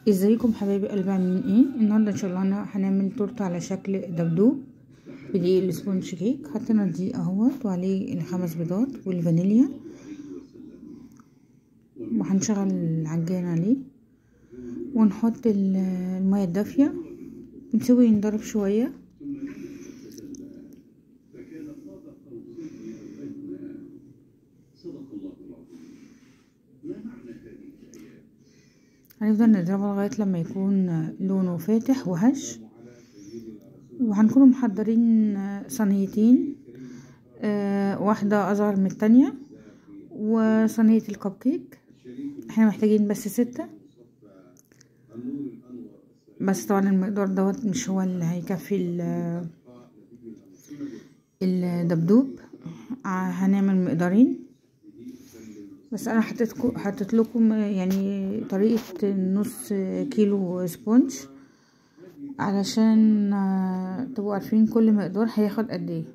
ازيكم حبايبي قلبي عاملين ايه النهارده ان شاء الله انا هنعمل تورته على شكل دبدوب بدقيق السبونج كيك حطينا الدقيق اهوت وعليه الخمس بيضات والفانيليا وهنشغل العجان عليه ونحط المية الدافية ونسيبه ينضرب شوية هنفضل نضربه لغاية لما يكون لونه فاتح وهش وهنكون محضرين صينيتين آه واحدة أصغر من التانية وصينية الكب كيك احنا محتاجين بس ستة بس طبعا المقدار دوت مش هو اللي هيكفي الدبدوب هنعمل مقدارين بس انا حطيتكم حطيت لكم يعني طريقه نص كيلو سبونج علشان تبقوا عارفين كل مقدار هياخد قد ايه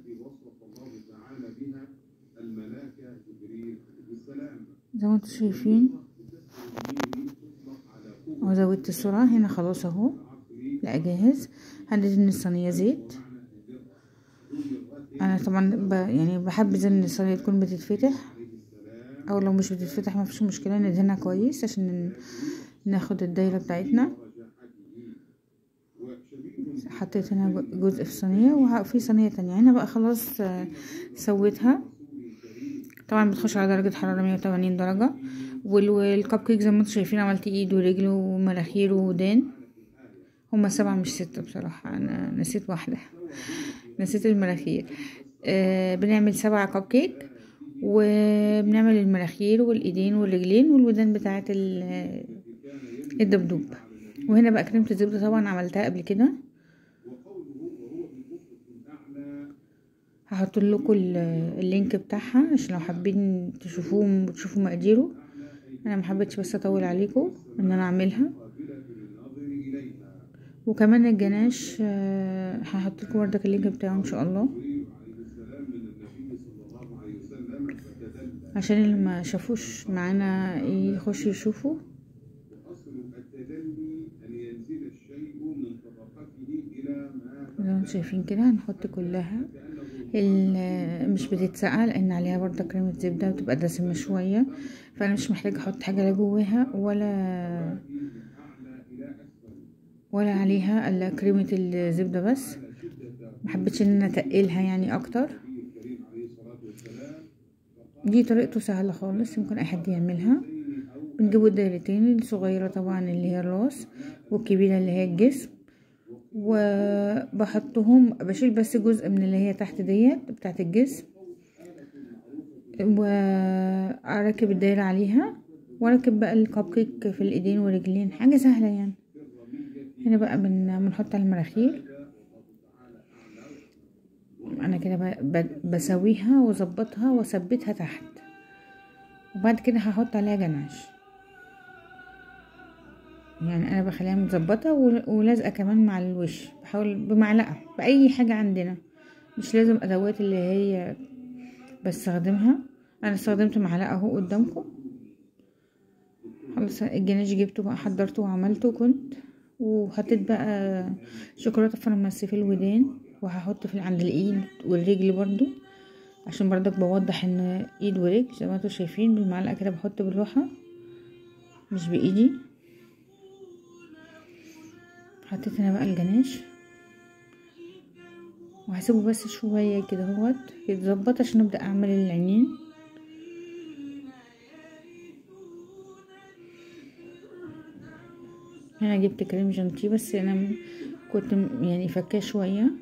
زي ما انتم شايفين اهو زودت السرعه هنا خلاص اهو لا جاهز هندهن الصينيه زيت انا طبعا ب يعني بحب ان الصينيه تكون بتتفتح او لو مش بتتفتح ما فيش مشكله ندهنها كويس عشان ناخد الدايره بتاعتنا حطيت هنا جزء في صينيه وفي صينيه تانية هنا بقى خلاص سويتها طبعا بتخش على درجه حراره 180 درجه والكب كيك زي ما انتم شايفين عملت ايد ورجل ومناخير ودان هما سبعة مش ستة بصراحة انا نسيت واحدة نسيت المناخير آه بنعمل سبعة كب كيك وبنعمل المناخير والايدين والرجلين والودان بتاعه الدبدوب وهنا بقى كريمه الزبده طبعا عملتها قبل كده هحط لكم اللينك بتاعها عشان لو حابين تشوفوه وتشوفوا مقاديره انا ما حبيتش بس اطول عليكم ان انا اعملها وكمان الجناش هحط لكم بردك اللينك بتاعه ان شاء الله عشان اللي ما شافوش معانا يخشوا يشوفوا زي ما شايفين كده هنحط كلها مش بتتسقى لان عليها برضه كريمه زبده وتبقى دسمه شويه فانا مش محتاجه احط حاجه لا جواها ولا ولا عليها الا كريمه الزبده بس محبتش ان انا اتقلها يعني اكتر دي طريقته سهلة خالص ممكن اي حد يعملها بنجيبوا الدايرتين الصغيرة طبعا اللي هي الراس والكبيرة اللي هي الجسم وبحطهم بشيل بس جزء من اللي هي تحت ديت بتاعت الجسم واركب الدايرة عليها واركب بقى الكب كيك في الايدين والرجلين حاجة سهلة يعني هنا بقى بنحط على المراخير انا كده بسويها واظبطها واثبتها تحت وبعد كده هحط عليها جناش يعني انا بخليها متظبطه ولازقه كمان مع الوش بحاول بمعلقه باي حاجه عندنا مش لازم ادوات اللي هي بستخدمها انا استخدمت معلقه اهو قدامكم خلاص الجناش جبته بقى حضرته وعملته كنت وحطيت بقى شوكولاته فرنسي في الودان وهحط في عند الايد والرجل برضو عشان برضك بوضح ان ايد ورجل زي ما انتوا شايفين بالمعلقه كده بحط بالراحه مش بايدي حطيت هنا بقى الجناش وهسيبه بس شويه كده اهوت يتظبط عشان ابدا اعمل العينين هنا جبت كريم جانتيه بس انا كنت يعني فكاه شويه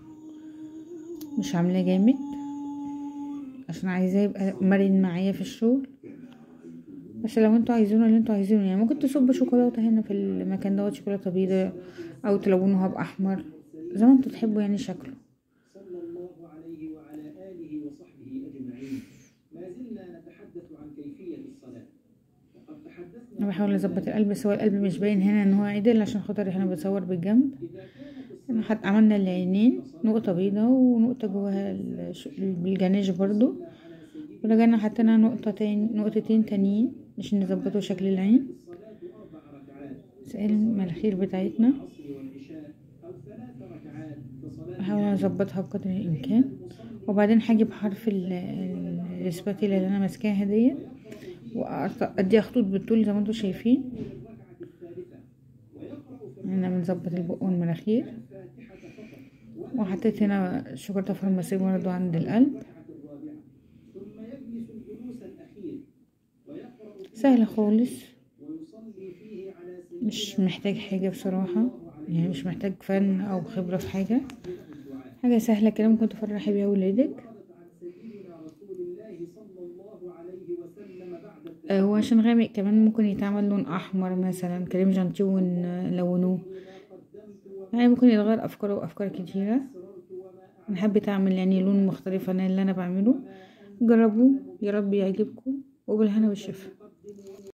مش عاملاه جامد عشان عايزاه يبقى مرن معايا في الشغل بس لو انتوا عايزينه اللي انتوا عايزينه يعني ممكن تصبوا شوكولاته هنا في المكان دوت شوكولاته بيضاء او تلونوها باحمر زي ما انتوا تحبوا يعني شكله صلى الله عليه وعلى اله وصحبه اجمعين ما زلنا نتحدث عن كيفيه الصلاه وقد تحدثنا انا بحاول اظبط القلب بس هو القلب مش باين هنا ان هو عدل عشان خاطر احنا بنصور بالجنب حط عملنا العينين نقطة بيضة ونقطة جواها بالجناش برضو ورجعنا حطينا نقطة تاني نقطتين تانيين عشان نظبطوا شكل العين سائل المناخير بتاعتنا العصر والعشاء أو ثلاث ركعات كصلاة هحاول اظبطها بقدر الامكان وبعدين هاجي بحرف ال- ال- الاسباتيلا اللي انا ماسكاها ديت واديها خطوط بالطول زي ما انتم شايفين الركعة الثالثة ويقرأ في هنا بنظبط البق والمناخير الفاتحة فقط وحطيت هنا شوكولاتة فرماسي برضو عند القلب الركعة الرابعة ثم يجلس الجلوس الأخير ويقرأ فيه سهلة خالص ويصلي فيه على سيدنا مش محتاج حاجة بصراحة يعني مش محتاج فن أو خبرة في حاجة حاجة سهلة كده ممكن تفرحي بيها ولادك وردت عن سيدنا رسول الله صلى الله عليه وسلم بعد آه، هو عشان غامق كمان ممكن يتعمل لون أحمر مثلا كريم جانتيه ونلونوه يعني ممكن يتغير أفكاره وأفكار كتيرة أنا حبيت أعمل يعني لون مختلف عن اللي أنا بعمله جربوه يا رب يعجبكم وبالهنا والشفا